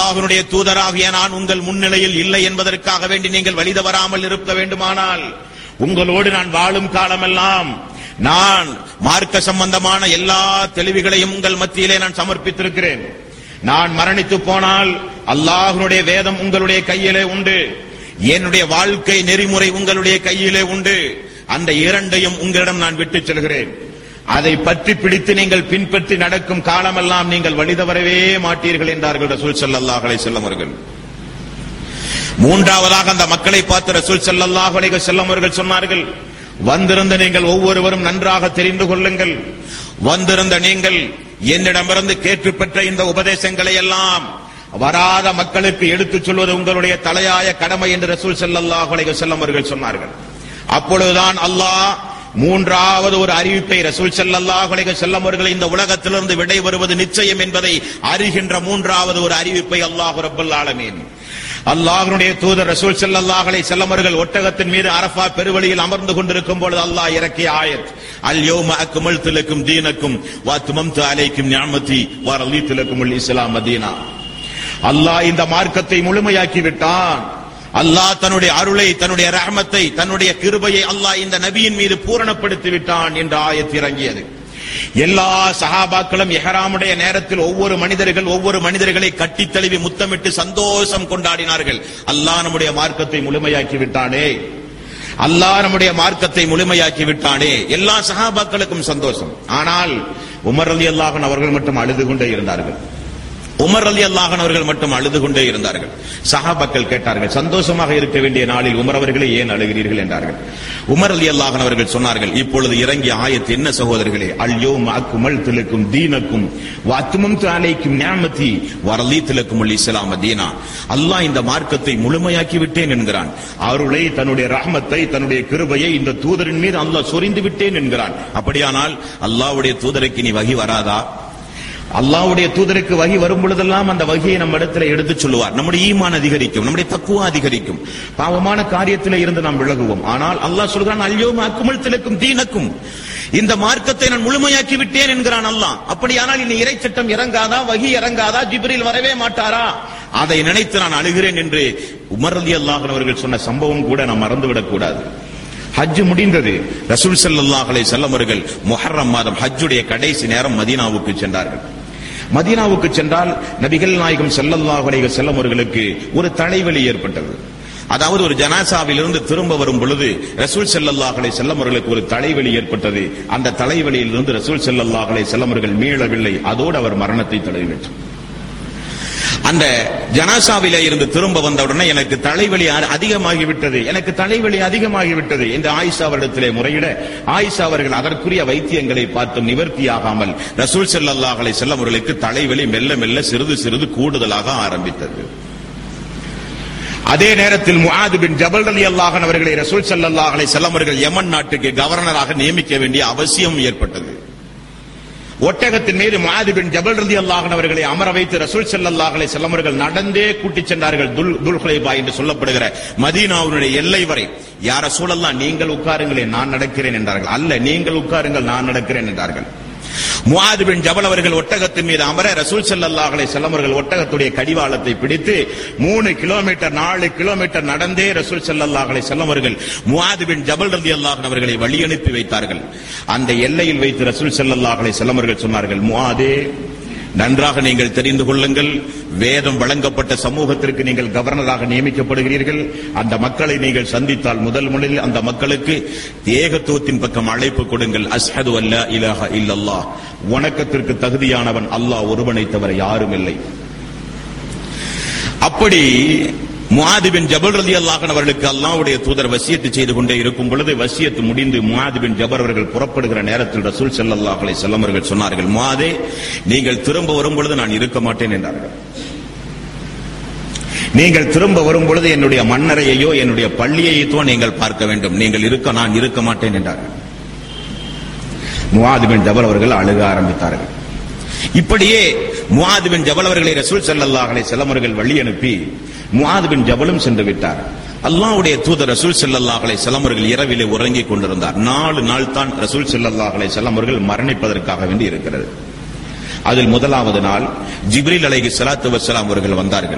அல்லாஹ்வுடைய தூதராகிய நான் உங்கள் முன்னிலையில் இல்லை என்பதற்காக வேண்டி நீங்கள் வழி தவறாமல் இருக்க வேண்டுமானால் உங்களோடு நான் வாழும் காலமெல்லாம் நான் மார்க்க சம்பந்தமான எல்லா தெளிவுகளையும் உங்கள் மத்தியிலே நான் சமர்ப்பித்திருக்கிறேன் நான் மரணித்து போனால் அல்லாஹ்வுடைய வேதம் உங்களுடைய கையிலே உண்டு என்னுடைய வாழ்க்கை நெறிமுறை உங்களுடைய கையிலே உண்டு அந்த இரண்டையும் உங்களிடம் நான் விட்டுச் செல்கிறேன் அதை பற்றி பிடித்து நீங்கள் பின்பற்றி நடக்கும் காலமெல்லாம் நீங்கள் வழிதவரவே மாட்டீர்கள் என்றார்கள் ரசூல் ஸல்லல்லாஹு அலைஹி வஸல்லம் அவர்கள் மூன்றாவதாக அந்த மக்களை பார்த்து ரசூல் ஸல்லல்லாஹு அலைஹி வஸல்லம் அவர்கள் சொன்னார்கள் வந்திருந்த நீங்கள் ஒவ்வொருவரும் நன்றாக தெரிந்து கொள்ளுங்கள் வந்திருந்த நீங்கள் என்னிடமிருந்து கேட்டு பெற்ற இந்த உபதேசங்களை எல்லாம் வராத மக்களுக்கு எடுத்துச் சொல்வது உங்களுடைய தலையாய கடமை என்று ரசூல் ஸல்லல்லாஹு அலைஹி வஸல்லம் அவர்கள் சொன்னார்கள் அப்பொழுதுதான் அல்லாஹ் மூன்றாவது ஒரு அறிவிப்பை ரசூல் ஸல்லல்லாஹு அலைஹி வஸல்லம் அவர்கள் இந்த உலகத்திலிருந்து விடை வருவது நிச்சயம் என்பதை அறிகின்ற மூன்றாவது ஒரு அறிவிப்பை அல்லாஹ் ரப்பல் ஆலமீன் அல்லாஹ்வுடைய தூதர் ரசூல் ஸல்லல்லாஹு அலைஹி வஸல்லம் அவர்கள் ஒட்டகத்தின் மீது அரஃபா பெருவழியில் அமர்ந்து கொண்டிருக்கும் பொழுது அல்லாஹ் இறக்கிய ஆயத் அல் யௌம அக்மல்து லக்கும் தீனக்கும் வ அத்மம்து அலைக்கும் நிஅமதி வ ரலீது லக்குமுல் இஸ்லாம் மதீனா அல்லாஹ் இந்த மார்க்கத்தை முழுமையாக்கி விட்டான் அல்லாஹ் தன்னுடைய அருளை தன்னுடைய ரஹமத்தை தன்னுடைய கிருபையை அல்லாஹ் இந்த நபியின் மீது பூரணப்படுத்தி விட்டான் என்ற ஆயத் இறங்கியது எல்லா சஹாபாக்களும் எஹராமுடைய நேரத்தில் ஒவ்வொரு மனிதர்கள் ஒவ்வொரு மனிதர்களை கட்டித் தழுவி முத்தமிட்டு சந்தோஷம் கொண்டாடினார்கள் அல்லாஹ் நம்முடைய மார்க்கத்தை முழுமையாக்கி விட்டானே அல்லாஹ் நம்முடைய மார்க்கத்தை முழுமையாக்கி விட்டானே எல்லா சஹாபாக்களுக்கும் சந்தோஷம் ஆனால் உமர் அலி அல்லாஹன் அவர்கள் மட்டும் அழுது கொண்டே இருந்தார்கள் உமர் அலி அல்லாஹன் அவர்கள் மட்டும் அழுது கொண்டே இருந்தார்கள் சஹாபாக்கள் கேட்டார்கள் சந்தோஷமாக இருக்க வேண்டிய நாளில் உமர் அவர்களே ஏன் அழுகிறீர்கள் என்றார்கள் உமர் அலி அல்லாஹன் அவர்கள் சொன்னார்கள் இப்பொழுது இறங்கிய ஆயத்து என்ன சகோதரர்களே அல்யோ அக்குமல் திலக்கும் தீனக்கும் வாத்துமம் தாலைக்கும் ஞாமதி வரலி திலக்கும் இஸ்லாம தீனா அல்லாஹ் இந்த மார்க்கத்தை முழுமையாக்கி விட்டேன் என்கிறான் அருளை தன்னுடைய ரஹமத்தை தன்னுடைய கிருபையை இந்த தூதரின் மீது அல்லாஹ் சொரிந்து விட்டேன் என்கிறான் அப்படியானால் அல்லாஹ்வுடைய தூதருக்கு நீ வகி வராதா அல்லாஹ்வுடைய தூதருக்கு வகி வரும் பொழுதெல்லாம் அந்த வகியை நம்ம இடத்துல எடுத்து சொல்லுவார் நம்முடைய ஈமான் அதிகரிக்கும் நம்முடைய தக்குவா அதிகரிக்கும் பாவமான காரியத்தில் இருந்து நாம் விலகுவோம் ஆனால் அல்லாஹ் சொல்கிறான் அல்யோம் அக்குமல் திலக்கும் தீனக்கும் இந்த மார்க்கத்தை நான் முழுமையாக்கி விட்டேன் என்கிறான் அல்லாஹ் அப்படியானால் இனி இறை சட்டம் இறங்காதா வகி இறங்காதா ஜிப்ரில் வரவே மாட்டாரா அதை நினைத்து நான் அழுகிறேன் என்று உமர் அலி அல்லாஹன் அவர்கள் சொன்ன சம்பவம் கூட நாம் மறந்துவிடக் கூடாது ஹஜ் முடிந்தது ரசூல் ஸல்லல்லாஹு அலைஹி வஸல்லம் அவர்கள் முஹர்ரம் மாதம் ஹஜ்ஜுடைய கடைசி நேரம் மதீனாவுக்கு சென்றார்கள் மதீனாவுக்கு சென்றால் நபிகள் நாயகம் ஸல்லல்லாஹு அலைஹி வஸல்லம் அவர்களுக்கு ஒரு தலைவலி ஏற்பட்டது அதாவது ஒரு ஜனாசாவிலிருந்து திரும்ப வரும் பொழுது ரசூல் ஸல்லல்லாஹு அலைஹி வஸல்லம் அவர்களுக்கு ஒரு தலைவலி ஏற்பட்டது அந்த தலைவலியிலிருந்து ரசூல் ஸல்லல்லாஹு அலைஹி வஸல்லம் அவர்கள் மீளவில்லை அதோடு அவர் மரணத்தை தழுவிவிட்டார் அந்த ஜனாசாவிலே இருந்து திரும்ப வந்தவுடனே எனக்கு தலைவலி அ- அதிகமாகிவிட்டது எனக்கு தலைவலி அதிகமாகிவிட்டது என்று ஆயிஷா அவரிடத்திலே முறையிட ஆயிஷா அவர்கள் அதற்குரிய வைத்தியங்களை பார்த்தும் நிவர்த்தியாகாமல் ரசூல் ஸல்லல்லாஹு அலைஹி வஸல்லம் அவர்களுக்கு தலைவலி மெல்ல மெல்ல சிறிது சிறிது கூடுதலாக ஆரம்பித்தது அதே நேரத்தில் முஆது பின் ஜபல் அலி அல்லாஹன் அவர்களை ரசூல் ஸல்லல்லாஹு அலைஹி வஸல்லம் அவர்கள் யமன் நாட்டுக்கு கவர்னராக நியமிக்க வேண்டிய அவசியம் ஏற்பட்டது ஒட்டகத்தின் மீது முஆது பின் ஜபல் ரதி அல்லாஹன் அவர்களை அமர வைத்து ரசூல் ஸல்லல்லாஹு அலைஹி வஸல்லம் அவர்கள் நடந்தே கூட்டிச் சென்றார்கள் துல் துல்ஹுலைபா என்று சொல்லப்படுகிற மதீனாவுடைய எல்லை வரை யார சூழல்லாம் நீங்கள் உட்காருங்களேன் நான் நடக்கிறேன் என்றார்கள் அல்ல நீங்கள் உட்காருங்கள் நான் நடக்கிறேன் என்றார்கள் முஆது பின் ஜபல் அவர்கள் ஒட்டகத்தின் மீது அமர ரசூல் ஸல்லல்லாஹு அலைஹி வஸல்லம் அவர்கள் ஒட்டகத்துடைய கடிவாளத்தை பிடித்து மூணு கிலோமீட்டர் நாலு கிலோமீட்டர் நடந்தே ரசூல் ஸல்லல்லாஹு அலைஹி வஸல்லம் அவர்கள் முஆது பின் ஜபல் ரலியல்லாஹு அன்ஹு அவர்களை வழி அனுப்பி வைத்தார்கள் அந்த எல்லையில் வைத்து ரசூல் ஸல்லல்லாஹு அலைஹி வஸல்லம் அவர்கள் சொன்னார்கள் முஆதே நன்றாக நீங்கள் தெரிந்து கொள்ளுங்கள் வேதம் வழங்கப்பட்ட சமூகத்திற்கு நீங்கள் கவர்னராக நியமிக்கப்படுகிறீர்கள் அந்த மக்களை நீங்கள் சந்தித்தால் முதல் முதலில் அந்த மக்களுக்கு ஏகத்துவத்தின் பக்கம் அழைப்பு கொடுங்கள் அஸ்ஹது அல்லா இலாஹ இல்லல்லாஹ் வணக்கத்திற்கு தகுதியானவன் அல்லாஹ் ஒருவனை தவிர யாரும் இல்லை அப்படி முஆது பின் ஜபல் ரலி அல்லாஹன் அவர்களுக்கு அல்லாஹ்வுடைய தூதர் வசியத்து செய்து கொண்டே இருக்கும் பொழுது வசியத்து முடிந்து முஆது பின் ஜபர் அவர்கள் புறப்படுகிற நேரத்தில் ரசூல் ஸல்லல்லாஹு அலைஹி வஸல்லம் அவர்கள் சொன்னார்கள் முஆதே நீங்கள் திரும்ப வரும் பொழுது நான் இருக்க மாட்டேன் என்றார்கள் நீங்கள் திரும்ப வரும் பொழுது என்னுடைய மன்னரையோ என்னுடைய பள்ளியையோ நீங்கள் பார்க்க வேண்டும் நீங்கள் இருக்க நான் இருக்க மாட்டேன் என்றார்கள் முஆது பின் ஜபல் அவர்கள் அழுக ஆரம்பித்தார்கள் இப்படியே முஆது பின் ஜபல் அவர்களை ரசூல் ஸல்லல்லாஹு அலைஹி வஸல்லம் அவர்கள் வழி அனுப்பி முஆது பின் ஜபலும் சென்று விட்டார் அல்லாஹ்வுடைய தூதர் ரசூல் ஸல்லல்லாஹு அலைஹி வஸல்லம் அவர்கள் இரவிலே உறங்கிக் கொண்டிருந்தார் நாலு நாள் தான் ரசூல் ஸல்லல்லாஹு அலைஹி வஸல்லம் அவர்கள் மரணிப்பதற்காக வேண்டி இருக்கிறது அதில் முதலாவது நாள் ஜிப்ரீல் அலைஹி ஸலாத்து வஸ்ஸலாம் அவர்கள் வந்தார்கள்